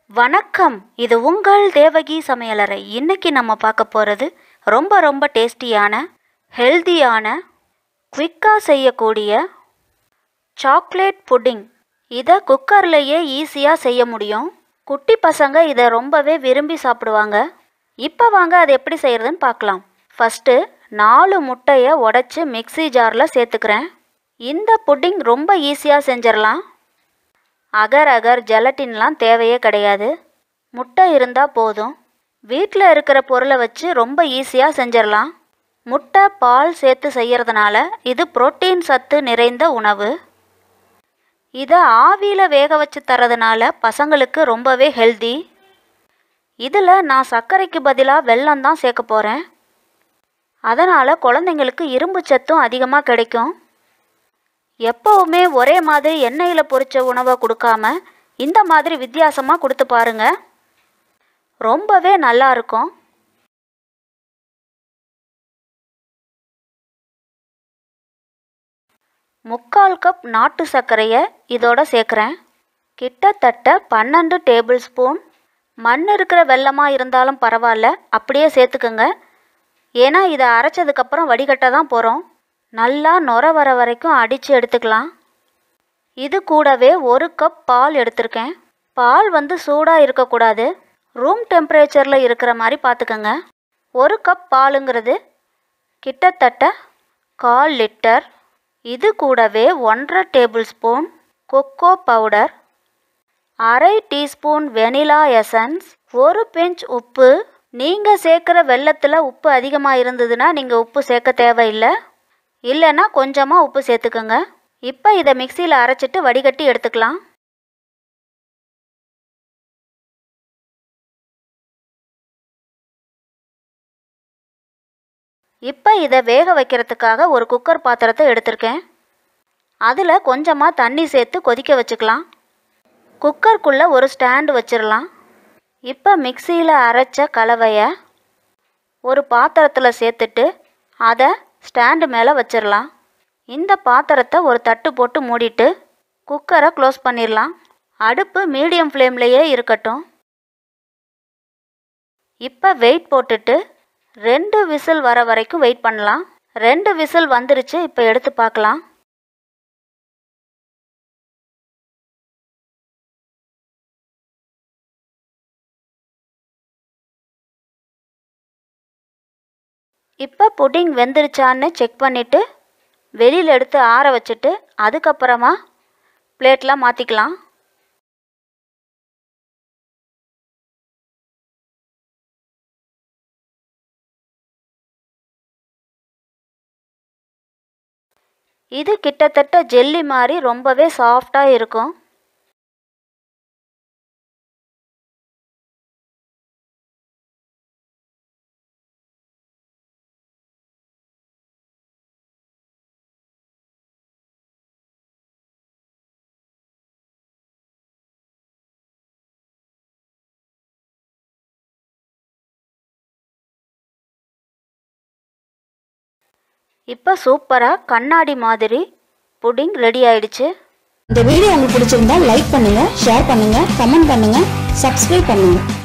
வணக்கம் இது உங்கள் தேவகி சமையலறை இன்னைக்கு நம்ம பார்க்க போகிறது ரொம்ப ரொம்ப டேஸ்டியான ஹெல்தியான குவிக்காக செய்யக்கூடிய சாக்லேட் புட்டிங் இதை குக்கர்லேயே ஈஸியாக செய்ய முடியும் குட்டி பசங்க இதை ரொம்பவே விரும்பி சாப்பிடுவாங்க இப்போ வாங்க அது எப்படி செய்கிறதுன்னு பார்க்கலாம் ஃபஸ்ட்டு நாலு முட்டையை உடச்சி மிக்ஸி ஜாரில் சேர்த்துக்கிறேன் இந்த புட்டிங் ரொம்ப ஈஸியாக செஞ்சிடலாம் அகர் அகர் ஜெலட்டின்லாம் தேவையே கிடையாது முட்டை இருந்தால் போதும் வீட்டில் இருக்கிற பொருளை வச்சு ரொம்ப ஈஸியாக செஞ்சிடலாம் முட்டை பால் சேர்த்து செய்கிறதுனால இது புரோட்டீன் சத்து நிறைந்த உணவு இதை ஆவியில் வேக வச்சு தரதுனால பசங்களுக்கு ரொம்பவே ஹெல்தி இதில் நான் சர்க்கரைக்கு பதிலாக வெல்லம் தான் சேர்க்க போகிறேன் அதனால் குழந்தைங்களுக்கு இரும்பு சத்தும் அதிகமாக கிடைக்கும் எப்போவுமே ஒரே மாதிரி எண்ணெயில் பொரிச்ச உணவை கொடுக்காம இந்த மாதிரி வித்தியாசமாக கொடுத்து பாருங்க ரொம்பவே நல்லா இருக்கும் முக்கால் கப் நாட்டு சர்க்கரையை இதோட சேர்க்குறேன் கிட்டத்தட்ட பன்னெண்டு டேபிள் ஸ்பூன் மண் இருக்கிற வெல்லமாக இருந்தாலும் பரவாயில்ல அப்படியே சேர்த்துக்குங்க ஏன்னா இதை அரைச்சதுக்கப்புறம் வடிகட்ட தான் போகிறோம் நல்லா நுர வர வரைக்கும் அடித்து எடுத்துக்கலாம் இது கூடவே ஒரு கப் பால் எடுத்திருக்கேன் பால் வந்து சூடாக இருக்கக்கூடாது ரூம் டெம்பரேச்சரில் இருக்கிற மாதிரி பார்த்துக்கோங்க ஒரு கப் பாலுங்கிறது கிட்டத்தட்ட கால் லிட்டர் இது கூடவே ஒன்றரை டேபிள் ஸ்பூன் கொக்கோ பவுடர் அரை டீஸ்பூன் வெனிலா எசன்ஸ் ஒரு பிஞ்ச் உப்பு நீங்கள் சேர்க்குற வெள்ளத்தில் உப்பு அதிகமாக இருந்ததுன்னா நீங்கள் உப்பு சேர்க்க தேவையில்லை இல்லைன்னா கொஞ்சமாக உப்பு சேர்த்துக்கோங்க இப்போ இதை மிக்சியில் அரைச்சிட்டு வடிகட்டி எடுத்துக்கலாம் இப்போ இதை வேக வைக்கிறதுக்காக ஒரு குக்கர் பாத்திரத்தை எடுத்திருக்கேன் அதில் கொஞ்சமாக தண்ணி சேர்த்து கொதிக்க வச்சுக்கலாம் குக்கருக்குள்ளே ஒரு ஸ்டாண்டு வச்சிடலாம் இப்போ மிக்சியில் அரைச்ச கலவையை ஒரு பாத்திரத்தில் சேர்த்துட்டு அதை ஸ்டாண்டு மேலே வச்சிடலாம் இந்த பாத்திரத்தை ஒரு தட்டு போட்டு மூடிட்டு குக்கரை க்ளோஸ் பண்ணிடலாம் அடுப்பு மீடியம் ஃப்ளேம்லேயே இருக்கட்டும் இப்போ வெயிட் போட்டுட்டு ரெண்டு விசில் வர வரைக்கும் வெயிட் பண்ணலாம் ரெண்டு விசில் வந்துருச்சு இப்போ எடுத்து பார்க்கலாம் இப்போ புட்டிங் வெந்துருச்சான்னு செக் பண்ணிவிட்டு வெளியில் எடுத்து ஆற வச்சுட்டு அதுக்கப்புறமா பிளேட்லாம் மாற்றிக்கலாம் இது கிட்டத்தட்ட ஜெல்லி மாதிரி ரொம்பவே சாஃப்டாக இருக்கும் இப்போ சூப்பராக கண்ணாடி மாதிரி புடிங் ரெடி ஆயிடுச்சு இந்த வீடியோ உங்களுக்கு பிடிச்சிருந்தா லைக் பண்ணுங்க ஷேர் பண்ணுங்க கமெண்ட் பண்ணுங்க சப்ஸ்கிரைப் பண்ணுங்க